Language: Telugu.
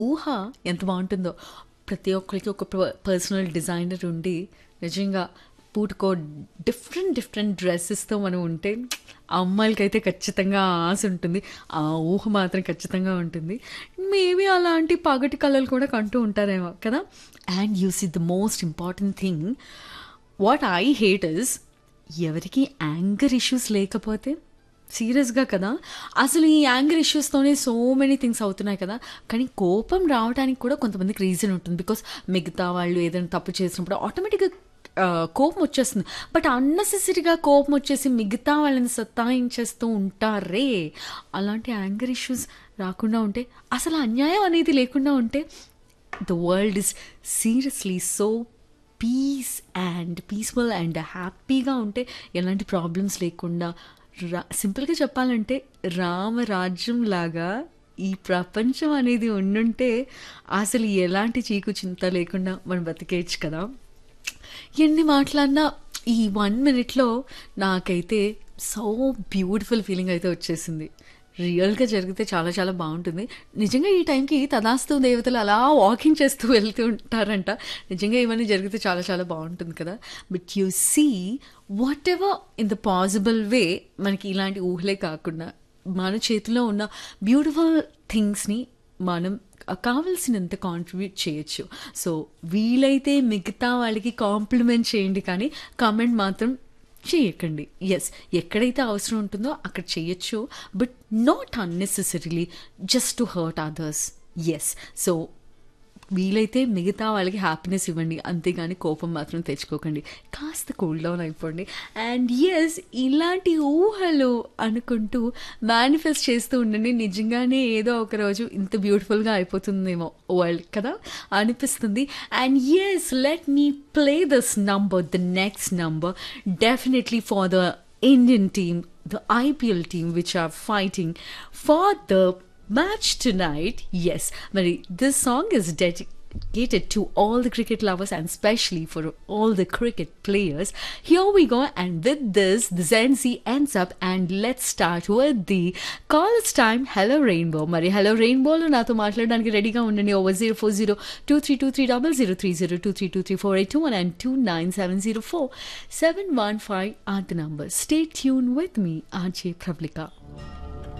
ఊహ ఎంత బాగుంటుందో ప్రతి ఒక్కరికి ఒక ప- పర్సనల్ డిజైనర్ ఉండి నిజంగా పూటకో డిఫరెంట్ డిఫరెంట్ డ్రెస్సెస్తో మనం ఉంటే ఆ అమ్మాయిలకైతే ఖచ్చితంగా ఆ ఆశ ఉంటుంది ఆ ఊహ మాత్రం ఖచ్చితంగా ఉంటుంది మేబీ అలాంటి పగటి కళలు కూడా కంటూ ఉంటారేమో కదా and you see the most important thing what I hate is ఎవరికి యాంగర్ ఇష్యూస్ లేకపోతే సీరియస్గా కదా అసలు ఈ యాంగర్ ఇష్యూస్తోనే సో మెనీ థింగ్స్ అవుతున్నాయి కదా కానీ కోపం రావడానికి కూడా కొంతమందికి రీజన్ ఉంటుంది బికాస్ మిగతా వాళ్ళు ఏదైనా తప్పు చేసినప్పుడు ఆటోమేటిక్గా కోపం వచ్చేస్తుంది బట్ అన్నెసెసరీగా కోపం వచ్చేసి మిగతా వాళ్ళని సత్తాయించేస్తూ ఉంటారే అలాంటి యాంగర్ ఇష్యూస్ రాకుండా ఉంటే అసలు అన్యాయం అనేది లేకుండా ఉంటే the world is seriously so peace and peaceful and హ్యాపీగా ఉంటే ఎలాంటి ప్రాబ్లమ్స్ లేకుండా రా సింపుల్గా చెప్పాలంటే రామరాజ్యం లాగా ఈ ప్రపంచం అనేది ఉండుంటే అసలు ఎలాంటి చీకు చింత లేకుండా మనం బతికేయచ్చు కదా ఎన్ని మాట్లాడినా ఈ వన్ మినిట్లో నాకైతే సో బ్యూటిఫుల్ ఫీలింగ్ అయితే వచ్చేసింది రియల్గా జరిగితే చాలా చాలా బాగుంటుంది నిజంగా ఈ టైంకి తదాస్తు దేవతలు అలా వాకింగ్ చేస్తూ వెళ్తూ ఉంటారంట నిజంగా ఇవన్నీ జరిగితే చాలా చాలా బాగుంటుంది కదా but you see whatever in the possible way మనకి ఇలాంటి ఊహలే కాకుండా మన చేతిలో ఉన్న బ్యూటిఫుల్ థింగ్స్ని మనం కావలసినంత కాంట్రిబ్యూట్ చేయొచ్చు సో వీలైతే మిగతా వాళ్ళకి కాంప్లిమెంట్ చేయండి కానీ కామెంట్ మాత్రం చేయకండి ఎస్ ఎక్కడైతే అవసరం ఉంటుందో అక్కడ చేయొచ్చు but not unnecessarily just to hurt others yes so వీలైతే మిగతా వాళ్ళకి హ్యాపీనెస్ ఇవ్వండి అంతేగాని కోపం మాత్రం తెచ్చుకోకండి కాస్త కూల్ డౌన్ అయిపోండి అండ్ ఎస్ ఇలాంటి ఊహలు అనుకుంటూ మేనిఫెస్ట్ చేస్తూ ఉండండి నిజంగానే ఏదో ఒక రోజు ఇంత బ్యూటిఫుల్గా అయిపోతుందేమో వరల్డ్ కదా అనిపిస్తుంది and yes let me play this number the next number definitely for the Indian team, the IPL team, which are fighting for the match tonight. Yes, Mary, this song is dedicated to all the cricket lovers and especially for all the cricket players. Here we go, and with this, the Zenzi ends up, and let's start with the call's time. Hello, Rainbow. Mary, hello, Rainbow. నాతో మాట్లాడడానికి రెడీగా ఉండండి over zero four zero two three two three double zero three zero two three two three four eight two one and two nine seven zero four seven one five or the number stay tuned with me RJ ప్రబ్లికా